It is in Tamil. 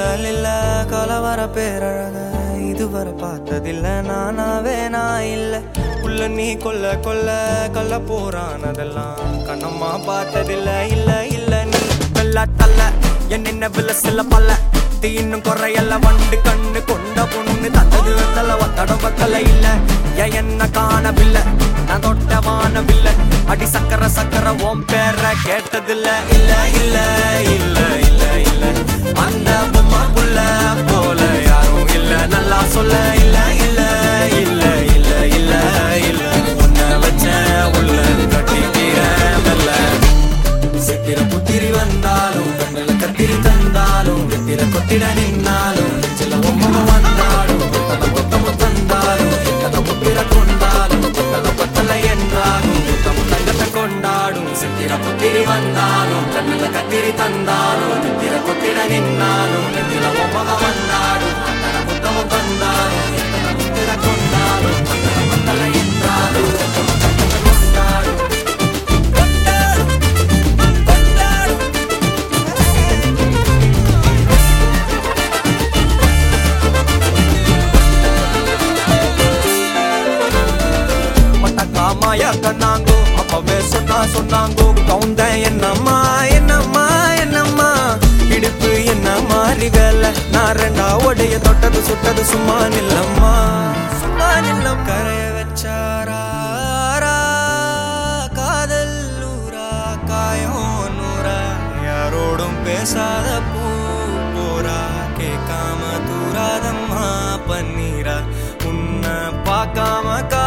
கல்லில்ல கலவர பேரழக இதுவரை பார்த்ததில்ல நானாவே நான் இல்ல உள்ள நீ கொல்ல கொல்ல கொல்ல போறான் அதெல்லாம் கண்ணம்மா பார்த்ததில்ல இல்ல இல்ல நீ வெள்ள தள்ள என் நினைவுல சில பல்ல இன்னும் குறையல்ல வண்டு கண்ணு கொண்ட பொண்ணு தந்தது வெத்தல ஒத்தடம் பத்தல இல்ல ஏன் என்ன காணவில்லை நான் தொட்ட வானவில்லை அடி சக்கர சக்கர ஓம் பேர கேட்டதில்ல இல்ல இல்ல இல்ல இல்ல இல்ல அந்த பொம்மா புள்ள போல யாரும் இல்ல நல்லா சொல்ல இல்ல இல்ல இல்ல இல்ல இல்ல இல்ல உன்னை வச்ச உள்ள கட்டிக்கிற மெல்ல சித்திர புத்திரி வந்தாலும் கண்ணில கத்திரி தந்தாலும் வெத்திர கொத்திட நின்னாலும் நெஞ்சில ஒம்மக வந்தாலும் கொத்தல கொத்தம தந்தாலும் எத்தனை புத்திர கொண்டாலும் கொத்தல கொத்தல என்றாலும் கொத்தம தங்கத்தை கொண்டாடும் சித்திர புத்திரி வந்தாலும் கண்ணில கத்திரி தந்தாலும் வெத்திர கொத்திட நின்னாலும் நெஞ்சில ஒம்மக வந்தாலும் கொத்தல கொத்தம தந்தாலும் எத்தனை புத்திர கொண்டாலும் கொத்தல கொத்தல என்றாலும் கொத்தம தங்கத்தை கொண்டாடும் கொண்டாடும் கொண்டாடும் மட்டக்காமாயா கண்ணாங்கோ அப்பவே சொன்னா சொன்னாங்கோ கவுந்த என்னம்மா என்னம்மா என்னம்மா இடுப்பு என்ன மாறி வேலை நான் ரெண்டா உடைய தொட்டது சுட்டது சும்மா நில்லம்மா சும்மா நில்லம் கரைய வச்சாரா காதல் ஊரா காயம் நூறா யாரோடும் பேசாத பூ போரா கேட்காம தூராதம்மா பன்னீரா உன்னை பார்க்காம